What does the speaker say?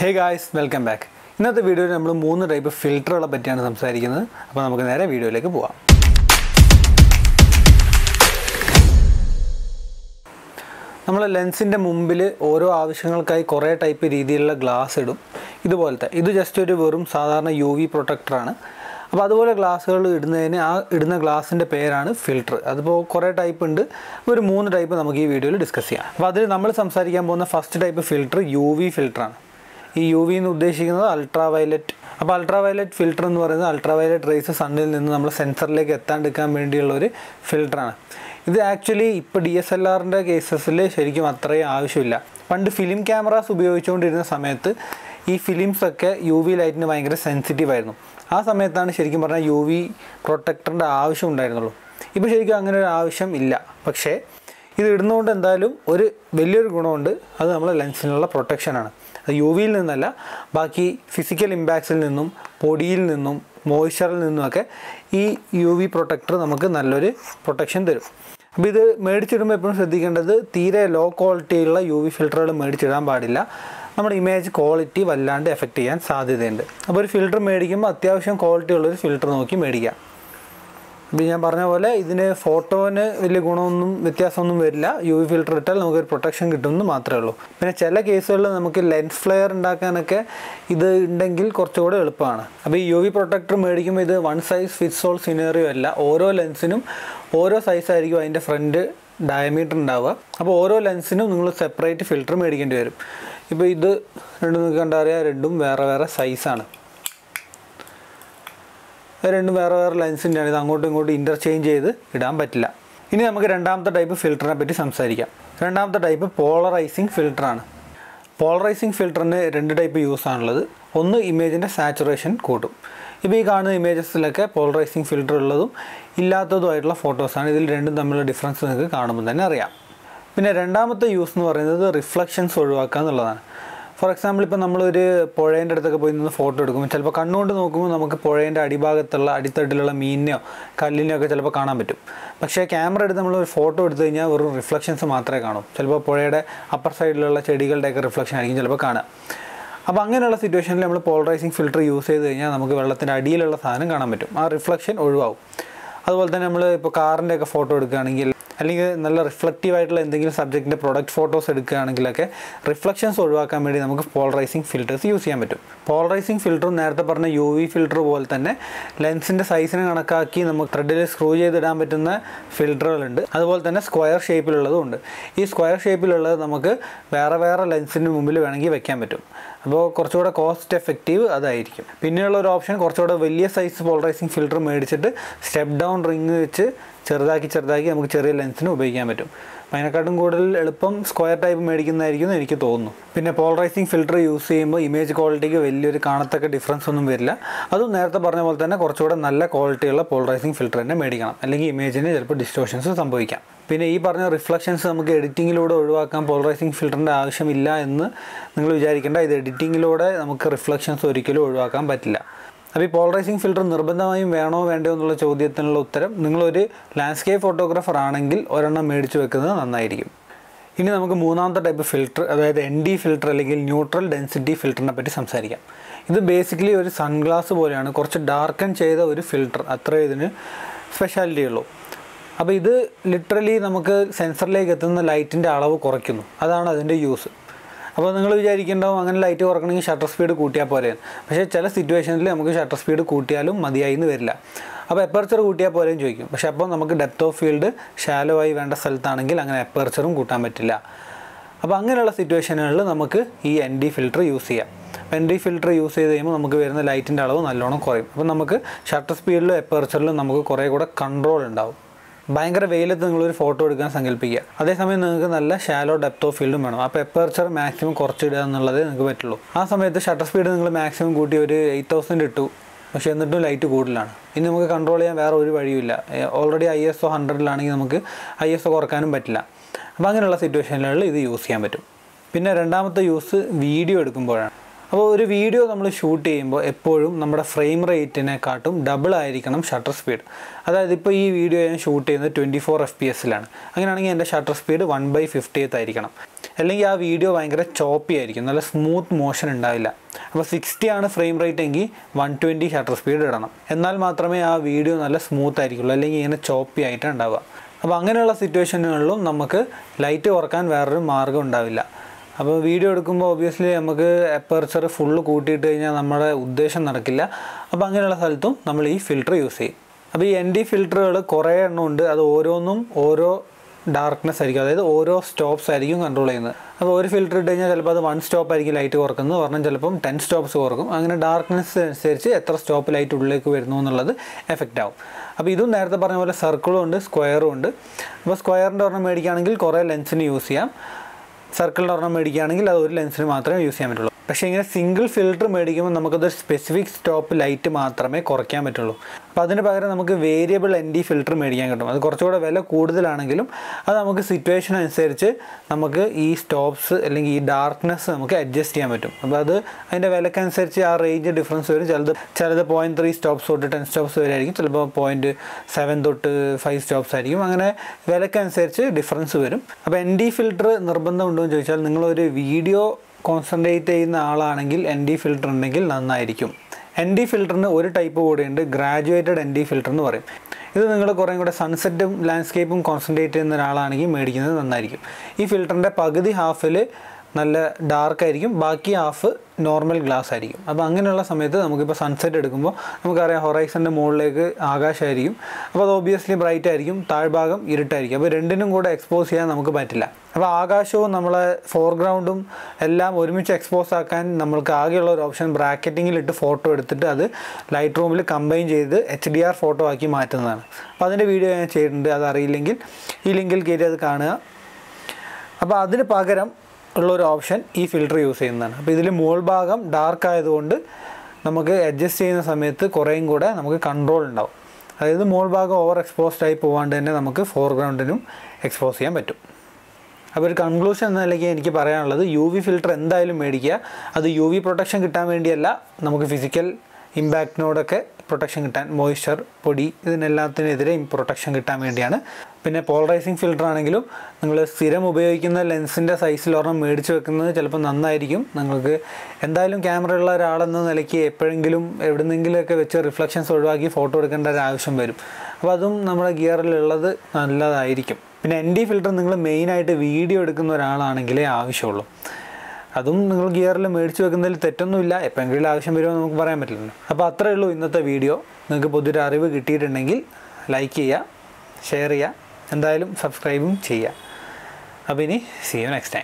hey guys welcome back ഇന്നത്തെ വീഡിയോയിൽ നമ്മൾ മൂന്ന് ടൈപ്പ് ഫിൽറ്ററുകളെ പറ്റിയാണ് സംസാരിക്കുന്നത് അപ്പോൾ നമുക്ക് നേരെ വീഡിയോയിലേക്ക് പോവാം നമ്മൾ ലെൻസിൻ്റെ മുമ്പിൽ ഓരോ ആവശ്യങ്ങൾക്കായി കുറേ ടൈപ്പ് രീതിയിലുള്ള ഗ്ലാസ് ഇടും ഇതുപോലത്തെ ഇത് ജസ്റ്റ് ഒരു വെറും സാധാരണ യു വി പ്രൊട്ടക്ടറാണ് അപ്പോൾ അതുപോലെ ഗ്ലാസ്സുകൾ ഇടുന്നതിന് ആ ഇടുന്ന ഗ്ലാസിൻ്റെ പേരാണ് ഫിൽറ്റർ അതിപ്പോൾ കുറേ ടൈപ്പ് ഉണ്ട് ഒരു മൂന്ന് ടൈപ്പ് നമുക്ക് ഈ വീഡിയോയിൽ ഡിസ്കസ് ചെയ്യാം അപ്പോൾ അതിൽ നമ്മൾ സംസാരിക്കാൻ പോകുന്ന first type filter U V ഫിൽറ്ററാണ് ഈ യു വി എന്ന് ഉദ്ദേശിക്കുന്നത് അൾട്രാ വയലറ്റ് അപ്പോൾ അൾട്രാ വയലറ്റ് ഫിൽറ്റർ എന്ന് പറയുന്നത് അൾട്രാ വയലറ്റ് റേസ് സണ്ണിൽ നിന്ന് നമ്മൾ സെൻസറിലേക്ക് എത്താണ്ടിരിക്കാൻ വേണ്ടിയുള്ള ഒരു ഫിൽറ്ററാണ് ഇത് ആക്ച്വലി ഇപ്പോൾ ഡി എസ് എൽ ആറിൻ്റെ കേസസിൽ ശരിക്കും അത്രയും ആവശ്യമില്ല പണ്ട് ഫിലിം ക്യാമറാസ് ഉപയോഗിച്ചുകൊണ്ടിരുന്ന സമയത്ത് ഈ ഫിലിംസൊക്കെ യു വി ലൈറ്റിന് ഭയങ്കര സെൻസിറ്റീവ് ആയിരുന്നു ആ സമയത്താണ് ശരിക്കും പറഞ്ഞാൽ യു വി പ്രൊട്ടക്ടറിൻ്റെ ആവശ്യം ഉണ്ടായിരുന്നുള്ളൂ ഇപ്പോൾ ശരിക്കും അങ്ങനെ ഒരു ആവശ്യം ഇല്ല പക്ഷേ ഇത് ഇടുന്നതുകൊണ്ട് എന്തായാലും ഒരു വലിയൊരു ഗുണമുണ്ട് അത് നമ്മളെ ലെൻസിനുള്ള പ്രൊട്ടക്ഷനാണ് അത് യു വിയിൽ നിന്നല്ല ബാക്കി ഫിസിക്കൽ ഇമ്പാക്ട്സിൽ നിന്നും പൊടിയിൽ നിന്നും മോയ്സ്ചറിൽ നിന്നുമൊക്കെ ഈ യു വി പ്രൊട്ടക്ടർ നമുക്ക് നല്ലൊരു പ്രൊട്ടക്ഷൻ തരും അപ്പോൾ ഇത് മേടിച്ചിടുമ്പോൾ എപ്പോഴും ശ്രദ്ധിക്കേണ്ടത് തീരെ ലോ ക്വാളിറ്റിയുള്ള യു വി ഫിൽറ്ററുകൾ മേടിച്ചിടാൻ പാടില്ല നമ്മുടെ ഇമേജ് ക്വാളിറ്റി വല്ലാണ്ട് എഫക്റ്റ് ചെയ്യാൻ സാധ്യതയുണ്ട് അപ്പോൾ ഒരു ഫിൽറ്റർ മേടിക്കുമ്പോൾ അത്യാവശ്യം ക്വാളിറ്റി ഉള്ളൊരു ഫിൽറ്റർ നോക്കി മേടിക്കുക അപ്പോൾ ഞാൻ പറഞ്ഞ പോലെ ഇതിന് ഫോട്ടോന് വലിയ ഗുണമൊന്നും വ്യത്യാസമൊന്നും വരില്ല യു വി ഫിൽറ്റർ ഇട്ടാൽ നമുക്കൊരു പ്രൊട്ടക്ഷൻ കിട്ടുമെന്ന് മാത്രമേ ഉള്ളൂ പിന്നെ ചില കേസുകളിൽ നമുക്ക് ലെൻസ് ഫ്ലെയർ ഉണ്ടാക്കാനൊക്കെ ഇത് ഉണ്ടെങ്കിൽ കുറച്ചുകൂടെ എളുപ്പമാണ് അപ്പോൾ ഈ യു വി പ്രൊട്ടക്ടർ മേടിക്കുമ്പോൾ ഇത് one size fits all scenario അല്ല ഓരോ ലെൻസിനും ഓരോ സൈസ് ആയിരിക്കും അതിൻ്റെ ഫ്രണ്ട് ഡയമീറ്റർ ഉണ്ടാവുക അപ്പോൾ ഓരോ ലെൻസിനും നിങ്ങൾ സെപ്പറേറ്റ് ഫിൽറ്റർ മേടിക്കേണ്ടി വരും ഇപ്പോൾ ഇത് രണ്ടും നിങ്ങൾക്ക് കണ്ടറിയാം രണ്ടും വേറെ വേറെ സൈസാണ് രണ്ടും വേറെ വേറെ ലെൻസിൻ്റെയാണ് ഇത് അങ്ങോട്ടും ഇങ്ങോട്ടും ഇൻ്റർചേഞ്ച് ചെയ്ത് ഇടാൻ പറ്റില്ല ഇനി നമുക്ക് രണ്ടാമത്തെ ടൈപ്പ് ഫിൽറ്ററിനെ പറ്റി സംസാരിക്കാം രണ്ടാമത്തെ ടൈപ്പ് പോളറൈസിങ് ഫിൽറ്ററാണ് പോളറൈസിങ് ഫിൽറ്ററിന് രണ്ട് ടൈപ്പ് യൂസ് ആണുള്ളത് ഒന്ന് ഇമേജിൻ്റെ സാച്ചുറേഷൻ കൂട്ടും ഇപ്പോൾ ഈ കാണുന്ന ഇമേജസിലൊക്കെ പോളറൈസിങ് ഫിൽറ്റർ ഉള്ളതും ഇല്ലാത്തതുമായിട്ടുള്ള ഫോട്ടോസാണ് ഇതിൽ രണ്ടും തമ്മിലുള്ള ഡിഫറൻസ് നിങ്ങൾക്ക് കാണുമ്പോൾ തന്നെ അറിയാം പിന്നെ രണ്ടാമത്തെ യൂസ് എന്ന് പറയുന്നത് റിഫ്ലക്ഷൻസ് ഒഴിവാക്കുക എന്നുള്ളതാണ് ഫോർ എക്സാമ്പിൾ ഇപ്പോൾ നമ്മളൊരു പുഴേൻ്റെ അടുത്തൊക്കെ പോയി നിന്ന് ഫോട്ടോ എടുക്കുമ്പോൾ ചിലപ്പോൾ കണ്ണുകൊണ്ട് നോക്കുമ്പോൾ നമുക്ക് പുഴേൻ്റെ അടിഭാഗത്തുള്ള അടിത്തട്ടിലുള്ള മീനിനെയോ കല്ലിനെയോ ഒക്കെ ചിലപ്പോൾ കാണാൻ പറ്റും പക്ഷേ ക്യാമറ എടുത്ത് നമ്മൾ ഒരു ഫോട്ടോ എടുത്തു കഴിഞ്ഞാൽ വെറും റിഫ്ലക്ഷൻസ് മാത്രമേ കാണൂ ചിലപ്പോൾ പുഴയുടെ അപ്പർ സൈഡിലുള്ള ചെടികളുടെയൊക്കെ റിഫ്ലക്ഷൻ ആയിരിക്കും ചിലപ്പോൾ കാണുക അപ്പോൾ അങ്ങനെയുള്ള സിറ്റുവേഷനിൽ നമ്മൾ പോളറൈസിങ് ഫിൽറ്റർ യൂസ് ചെയ്ത് കഴിഞ്ഞാൽ നമുക്ക് വെള്ളത്തിൻ്റെ അടിയിലുള്ള സാധനം കാണാൻ പറ്റും ആ റിഫ്ലക്ഷൻ ഒഴിവാകും അതുപോലെ തന്നെ നമ്മൾ ഇപ്പോൾ കാറിൻ്റെ ഒക്കെ ഫോട്ടോ എടുക്കുകയാണെങ്കിൽ അല്ലെങ്കിൽ നല്ല റിഫ്ലക്റ്റീവ് ആയിട്ടുള്ള എന്തെങ്കിലും സബ്ജക്റ്റിൻ്റെ പ്രൊഡക്റ്റ് ഫോട്ടോസ് എടുക്കുകയാണെങ്കിലൊക്കെ റിഫ്ലക്ഷൻസ് ഒഴിവാക്കാൻ വേണ്ടി നമുക്ക് പോളറൈസിങ് ഫിൽറ്റേഴ്സ് യൂസ് ചെയ്യാൻ പറ്റും പോളറൈസിങ് ഫിൽറ്ററും നേരത്തെ പറഞ്ഞ യു വി ഫിൽറ്റർ പോലെ തന്നെ ലെൻസിൻ്റെ സൈസിനെ കണക്കാക്കി നമുക്ക് ത്രെഡിൽ സ്ക്രൂ ചെയ്തിടാൻ പറ്റുന്ന ഫിൽറ്ററുകളുണ്ട് അതുപോലെ തന്നെ സ്ക്വയർ ഷേപ്പിലുള്ളതും ഉണ്ട് ഈ സ്ക്വയർ ഷേപ്പിലുള്ളത് നമുക്ക് വേറെ വേറെ ലെൻസിൻ്റെ മുമ്പിൽ വേണമെങ്കിൽ വെക്കാൻ പറ്റും അപ്പോൾ കുറച്ചുകൂടെ കോസ്റ്റ് എഫക്റ്റീവ് അതായിരിക്കും പിന്നെയുള്ള ഒരു ഓപ്ഷൻ കുറച്ചുകൂടെ വലിയ സൈസ് പോളറൈസിങ് ഫിൽറ്റർ മേടിച്ചിട്ട് സ്റ്റെപ്പ് ഡൗൺ റിങ് വെച്ച് ചെറുതാക്കി ചെറുതാക്കി നമുക്ക് ചെറിയ ലെൻസിന് ഉപയോഗിക്കാൻ പറ്റും അപ്പോൾ അതിനെക്കാട്ടും കൂടുതൽ എളുപ്പം സ്ക്വയർ ടൈപ്പ് മേടിക്കുന്നതായിരിക്കും എന്ന് എനിക്ക് തോന്നുന്നു പിന്നെ പോളറൈസിങ് ഫിൽറ്റർ യൂസ് ചെയ്യുമ്പോൾ ഇമേജ് ക്വാളിറ്റിക്ക് വലിയൊരു കാണത്തക്ക ഡിഫറൻസ് ഒന്നും വരില്ല അതും നേരത്തെ പറഞ്ഞ പോലെ തന്നെ കുറച്ചുകൂടെ നല്ല ക്വാളിറ്റിയുള്ള പോളറൈസിങ് ഫിൽറ്റർ തന്നെ മേടിക്കണം അല്ലെങ്കിൽ ഇമേജിന് ചിലപ്പോൾ ഡിസ്റ്റോഷൻസ് സംഭവിക്കാം പിന്നെ ഈ പറഞ്ഞ റിഫ്ലക്ഷൻസ് നമുക്ക് എഡിറ്റിങ്ങിലൂടെ ഒഴിവാക്കാൻ പോളറൈസിങ് ഫിൽറ്ററിൻ്റെ ആവശ്യമില്ല എന്ന് നിങ്ങൾ വിചാരിക്കേണ്ട ഇത് എഡിറ്റിങ്ങിലൂടെ നമുക്ക് റിഫ്ലക്ഷൻസ് ഒരിക്കലും ഒഴിവാക്കാൻ പറ്റില്ല അപ്പോൾ ഈ പോളറൈസിങ് ഫിൽറ്റർ നിർബന്ധമായും വേണോ വേണ്ടയോ എന്നുള്ള ചോദ്യത്തിനുള്ള ഉത്തരം നിങ്ങളൊരു ലാൻഡ്സ്കേപ്പ് ഫോട്ടോഗ്രാഫർ ആണെങ്കിൽ ഒരെണ്ണം മേടിച്ച് വെക്കുന്നത് നന്നായിരിക്കും ഇനി നമുക്ക് മൂന്നാമത്തെ ടൈപ്പ് ഫിൽറ്റർ അതായത് എൻ ഡി ഫിൽറ്റർ അല്ലെങ്കിൽ ന്യൂട്രൽ ഡെൻസിറ്റി ഫിൽറ്ററിനെ പറ്റി സംസാരിക്കാം ഇത് ബേസിക്കലി ഒരു സൺഗ്ലാസ് പോലെയാണ് കുറച്ച് ഡാർക്കൻ ചെയ്ത ഒരു ഫിൽറ്റർ അത്രേ ഇതിന് സ്പെഷ്യാലിറ്റി ഉള്ളൂ അപ്പോൾ ഇത് ലിറ്ററലി നമുക്ക് സെൻസറിലേക്ക് എത്തുന്ന ലൈറ്റിൻ്റെ അളവ് കുറയ്ക്കുന്നു അതാണ് അതിൻ്റെ യൂസ് അപ്പോൾ നിങ്ങൾ വിചാരിക്കേണ്ടാവും അങ്ങനെ ലൈറ്റ് കുറക്കണമെങ്കിൽ ഷട്ടർ സ്പീഡ് കൂട്ടിയാൽ പോരെ പക്ഷേ ചില സിറ്റുവേഷനിൽ നമുക്ക് ഷട്ടർ സ്പീഡ് കൂട്ടിയാലും മതിയായി എന്ന് വരില്ല അപ്പോൾ എപ്പർച്ചർ കൂട്ടിയാൽ പോരെയും ചോദിക്കും പക്ഷേ അപ്പോൾ നമുക്ക് ഡെപ്ത് ഓഫ് ഫീൽഡ് ഷാലോ ആയി വേണ്ട സ്ഥലത്താണെങ്കിൽ അങ്ങനെ എപ്പർച്ചറും കൂട്ടാൻ പറ്റില്ല അപ്പോൾ അങ്ങനെയുള്ള സിറ്റുവേഷനുകളിൽ നമുക്ക് ഈ എൻ ഡി ഫിൽറ്റർ യൂസ് ചെയ്യാം അപ്പോൾ എൻ ഡി ഫിൽറ്റർ യൂസ് ചെയ്ത് കഴിയുമ്പോൾ നമുക്ക് വരുന്ന ലൈറ്റിൻ്റെ അളവ് നല്ലോണം കുറയും അപ്പോൾ നമുക്ക് ഷട്ടർ സ്പീഡിലും എപ്പർച്ചറിലും നമുക്ക് കുറേ കൂടെ കൺട്രോൾ ഉണ്ടാവും ഭയങ്കര വെയിലത്ത് നിങ്ങളൊരു ഫോട്ടോ എടുക്കാൻ സങ്കല്പിക്കുക അതേസമയം നിങ്ങൾക്ക് നല്ല ഷാലോ ഡെപ്ത് ഓഫ് ഫീൽഡും വേണം അപ്പോൾ എപ്പർച്ചർ മാക്സിമം കുറച്ചിടുക എന്നുള്ളതേ നിങ്ങൾക്ക് പറ്റുള്ളൂ ആ സമയത്ത് ഷട്ടർ സ്പീഡ് നിങ്ങൾ മാക്സിമം കൂട്ടി ഒരു എയ്റ്റ് തൗസൻഡ് ഇട്ടു പക്ഷേ എന്നിട്ടും ലൈറ്റ് കൂടുതലാണ് ഇനി നമുക്ക് കൺട്രോൾ ചെയ്യാൻ വേറെ ഒരു വഴിയുമില്ല ഓൾറെഡി ഐ എസ് ഒ ഹൺഡ്രഡിലാണെങ്കിൽ നമുക്ക് ഐ എസ് ഒ കുറക്കാനും പറ്റില്ല അപ്പോൾ അങ്ങനെയുള്ള സിറ്റുവേഷനുകളിൽ ഇത് യൂസ് ചെയ്യാൻ പറ്റും പിന്നെ രണ്ടാമത്തെ യൂസ് വീഡിയോ എടുക്കുമ്പോഴാണ് അപ്പോൾ ഒരു വീഡിയോ നമ്മൾ ഷൂട്ട് ചെയ്യുമ്പോൾ എപ്പോഴും നമ്മുടെ ഫ്രെയിം റേറ്റിനെക്കാട്ടും ഡബിൾ ആയിരിക്കണം ഷട്ടർ സ്പീഡ് അതായത് ഇപ്പോൾ ഈ വീഡിയോ ഞാൻ ഷൂട്ട് ചെയ്യുന്നത് ട്വൻറ്റി ഫോർ എഫ് പി എസിലാണ് അങ്ങനെയാണെങ്കിൽ എൻ്റെ shutter speed one by fiftieth ആയിരിക്കണം അല്ലെങ്കിൽ ആ വീഡിയോ ഭയങ്കര ചോപ്പി ആയിരിക്കും നല്ല സ്മൂത്ത് മോഷൻ ഉണ്ടാവില്ല അപ്പോൾ സിക്സ്റ്റി ആണ് ഫ്രെയിം റേറ്റ് എങ്കിൽ വൺ ട്വൻറ്റി ഷട്ടർ സ്പീഡ് ഇടണം എന്നാൽ മാത്രമേ ആ വീഡിയോ നല്ല സ്മൂത്ത് ആയിരിക്കുള്ളൂ അല്ലെങ്കിൽ ഇങ്ങനെ ചോപ്പി ആയിട്ട് ഉണ്ടാവുക അപ്പോൾ അങ്ങനെയുള്ള സിറ്റുവേഷനുകളിലും നമുക്ക് ലൈറ്റ് കുറക്കാൻ വേറൊരു മാർഗ്ഗം ഉണ്ടാവില്ല അപ്പോൾ വീഡിയോ എടുക്കുമ്പോൾ ഒബ്വിയസ്ലി നമുക്ക് എപ്പർച്ചർ ഫുള്ള് കൂട്ടിയിട്ട് കഴിഞ്ഞാൽ നമ്മുടെ ഉദ്ദേശം നടക്കില്ല അപ്പോൾ അങ്ങനെയുള്ള സ്ഥലത്തും നമ്മൾ ഈ ഫിൽറ്റർ യൂസ് ചെയ്യും അപ്പോൾ ഈ എൻ ഡി ഫിൽറ്ററുകൾ കുറേ എണ്ണം ഉണ്ട് അത് ഓരോന്നും ഓരോ ഡാർക്ക്നെസ് ആയിരിക്കും അതായത് ഓരോ സ്റ്റോപ്സ് ആയിരിക്കും കൺട്രോൾ ചെയ്യുന്നത് അപ്പോൾ ഒരു ഫിൽറ്റർ ഇട്ട് കഴിഞ്ഞാൽ ചിലപ്പോൾ അത് വൺ സ്റ്റോപ്പ് ആയിരിക്കും ലൈറ്റ് കുറക്കുന്നത് പറഞ്ഞാൽ ചിലപ്പം ടെൻ സ്റ്റോപ്സ് കുറക്കും അങ്ങനെ ഡാർക്ക്നെസ് അനുസരിച്ച് എത്ര സ്റ്റോപ്പ് ലൈറ്റ് ഉള്ളിലേക്ക് വരുന്നു എന്നുള്ളത് എഫക്റ്റ് ആവും അപ്പോൾ ഇതും നേരത്തെ പറഞ്ഞ പോലെ സർക്കിളും ഉണ്ട് സ്ക്വയറും ഉണ്ട് അപ്പോൾ സ്ക്വയറിൻ്റെ ഒരെണ്ണം മേടിക്കുകയാണെങ്കിൽ കുറേ ലെൻസിന് യൂസ് ചെയ്യാം സർക്കിളിൻ്റെ ഒരെണ്ണം മേടിക്കുകയാണെങ്കിൽ അത് ഒരു ലെൻസിന് മാത്രമേ യൂസ് ചെയ്യാൻ പറ്റുള്ളൂ പക്ഷേ ഇങ്ങനെ സിംഗിൾ ഫിൽറ്റർ മേടിക്കുമ്പോൾ നമുക്കത് സ്പെസിഫിക് സ്റ്റോപ്പ് ലൈറ്റ് മാത്രമേ കുറയ്ക്കാൻ പറ്റുള്ളൂ അപ്പോൾ അതിന് പകരം നമുക്ക് വേരിയബിൾ എൻ ഡി ഫിൽറ്റർ മേടിക്കാൻ കിട്ടും അത് കുറച്ചുകൂടെ വില കൂടുതലാണെങ്കിലും അത് നമുക്ക് സിറ്റുവേഷൻ അനുസരിച്ച് നമുക്ക് ഈ സ്റ്റോപ്സ് അല്ലെങ്കിൽ ഈ ഡാർക്ക്നെസ് നമുക്ക് അഡ്ജസ്റ്റ് ചെയ്യാൻ പറ്റും അപ്പോൾ അത് അതിൻ്റെ വിലക്കനുസരിച്ച് ആ റേഞ്ച് ഡിഫറൻസ് വരും ചിലത് ചിലത് പോയിൻറ്റ് ത്രീ സ്റ്റോപ്സ് തൊട്ട് ടെൻ സ്റ്റോപ്സ് വരെ ആയിരിക്കും ചിലപ്പോൾ പോയിൻറ്റ് സെവൻ തൊട്ട് ഫൈവ് സ്റ്റോപ്സ് ആയിരിക്കും അങ്ങനെ വിലക്കനുസരിച്ച് ഡിഫറൻസ് വരും അപ്പോൾ എൻ ഡി ഫിൽറ്റർ നിർബന്ധമുണ്ടോ എന്ന് ചോദിച്ചാൽ നിങ്ങളൊരു വീഡിയോ കോൺസെൻട്രേറ്റ് ചെയ്യുന്ന ആളാണെങ്കിൽ എൻ ഡി ഫിൽറ്റർ ഉണ്ടെങ്കിൽ നന്നായിരിക്കും എൻ ഡി ഫിൽറ്ററിന് ഒരു ടൈപ്പ് കൂടെയുണ്ട് ഗ്രാജുവേറ്റഡ് എൻ ഡി ഫിൽറ്റർ എന്ന് പറയും ഇത് നിങ്ങൾ കുറേ കൂടെ സൺസെറ്റും ലാൻഡ്സ്കേപ്പും കോൺസെൻട്രേറ്റ് ചെയ്യുന്ന ഒരാളാണെങ്കിൽ മേടിക്കുന്നത് നന്നായിരിക്കും ഈ ഫിൽറ്ററിൻ്റെ പകുതി ഹാഫിൽ നല്ല ഡാർക്ക് ആയിരിക്കും ബാക്കി ഹാഫ് നോർമൽ ഗ്ലാസ് ആയിരിക്കും അപ്പോൾ അങ്ങനെയുള്ള സമയത്ത് നമുക്കിപ്പോൾ സൺസെറ്റ് എടുക്കുമ്പോൾ നമുക്കറിയാം ഹൊറൈസൻ്റെ മുകളിലേക്ക് ആകാശമായിരിക്കും അപ്പോൾ അത് ഓബിയസ്ലി ബ്രൈറ്റ് ആയിരിക്കും താഴ്ഭാഗം ഇരുട്ടായിരിക്കും അപ്പോൾ രണ്ടിനും കൂടെ എക്സ്പോസ് ചെയ്യാൻ നമുക്ക് പറ്റില്ല അപ്പോൾ ആകാശവും നമ്മളെ ഫോർഗ്രൗണ്ടും എല്ലാം ഒരുമിച്ച് എക്സ്പോസ് ആക്കാൻ നമ്മൾക്ക് ആകെയുള്ള ഒരു ഓപ്ഷൻ ബ്രാക്കറ്റിങ്ങിലിട്ട് ഫോട്ടോ എടുത്തിട്ട് അത് ലൈറ്റ് റൂമിൽ കമ്പൈൻ ചെയ്ത് എച്ച് ഡി ആർ ഫോട്ടോ ആക്കി മാറ്റുന്നതാണ് അപ്പോൾ അതിൻ്റെ വീഡിയോ ഞാൻ ചെയ്തിട്ടുണ്ട് അത് അറിയില്ലെങ്കിൽ ഈ ലിങ്കിൽ കയറി അത് കാണുക അപ്പോൾ അതിന് പകരം ഉള്ളൊരു ഓപ്ഷൻ ഈ ഫിൽറ്റർ യൂസ് ചെയ്യുന്നതാണ് അപ്പോൾ ഇതിൽ മുകൾ ഭാഗം ഡാർക്ക് ആയതുകൊണ്ട് നമുക്ക് അഡ്ജസ്റ്റ് ചെയ്യുന്ന സമയത്ത് കുറേയും കൂടെ നമുക്ക് കൺട്രോൾ ഉണ്ടാവും അതായത് മുകൾ ഭാഗം ഓവർ എക്സ്പോസ്ഡ് ആയി പോകാണ്ട് തന്നെ നമുക്ക് ഫോർഗ്രൗണ്ടിനും എക്സ്പോസ് ചെയ്യാൻ പറ്റും അപ്പോൾ ഒരു കൺക്ലൂഷൻ എന്ന നിലയ്ക്ക് എനിക്ക് പറയാനുള്ളത് യു വി ഫിൽറ്റർ എന്തായാലും മേടിക്കുക അത് യു വി പ്രൊട്ടക്ഷൻ കിട്ടാൻ വേണ്ടിയല്ല നമുക്ക് ഫിസിക്കൽ ഇമ്പാക്റ്റിനോടൊക്കെ പ്രൊട്ടക്ഷൻ കിട്ടാൻ മോയ്സ്ചർ പൊടി ഇതിനെല്ലാത്തിനെതിരെ പ്രൊട്ടക്ഷൻ കിട്ടാൻ വേണ്ടിയാണ് പിന്നെ പോളറൈസിങ് ഫിൽറ്റർ ആണെങ്കിലും നിങ്ങൾ സ്ഥിരം ഉപയോഗിക്കുന്ന ലെൻസിൻ്റെ സൈസിൽ ഒരെണ്ണം മേടിച്ച് വെക്കുന്നത് ചിലപ്പോൾ നന്നായിരിക്കും നിങ്ങൾക്ക് എന്തായാലും ക്യാമറ ഉള്ള ഒരാളെന്ന നിലയ്ക്ക് എപ്പോഴെങ്കിലും എവിടെന്നെങ്കിലുമൊക്കെ വെച്ച് റിഫ്ലക്ഷൻസ് ഒഴിവാക്കി ഫോട്ടോ എടുക്കേണ്ട ഒരു ആവശ്യം വരും അപ്പോൾ അതും നമ്മുടെ ഗിയറിലുള്ളത് നല്ലതായിരിക്കും പിന്നെ എൻ ഡി ഫിൽറ്റർ നിങ്ങൾ മെയിനായിട്ട് വീഡിയോ എടുക്കുന്ന ഒരാളാണെങ്കിലേ ആവശ്യമുള്ളൂ അതും നിങ്ങൾ ഗിയറിൽ മേടിച്ച് വെക്കുന്നതിൽ തെറ്റൊന്നുമില്ല എപ്പോഴെങ്കിലും ആവശ്യം വരുമോ നമുക്ക് പറയാൻ പറ്റില്ലല്ലോ അപ്പോൾ അത്രയേ ഉള്ളൂ ഇന്നത്തെ വീഡിയോ നിങ്ങൾക്ക് പുതിയൊരു അറിവ് കിട്ടിയിട്ടുണ്ടെങ്കിൽ ലൈക്ക് ചെയ്യുക ഷെയർ ചെയ്യുക എന്തായാലും സബ്സ്ക്രൈബും ചെയ്യുക അപ്പോൾ ഇനി സി യു നെക്സ്റ്റ് ടൈം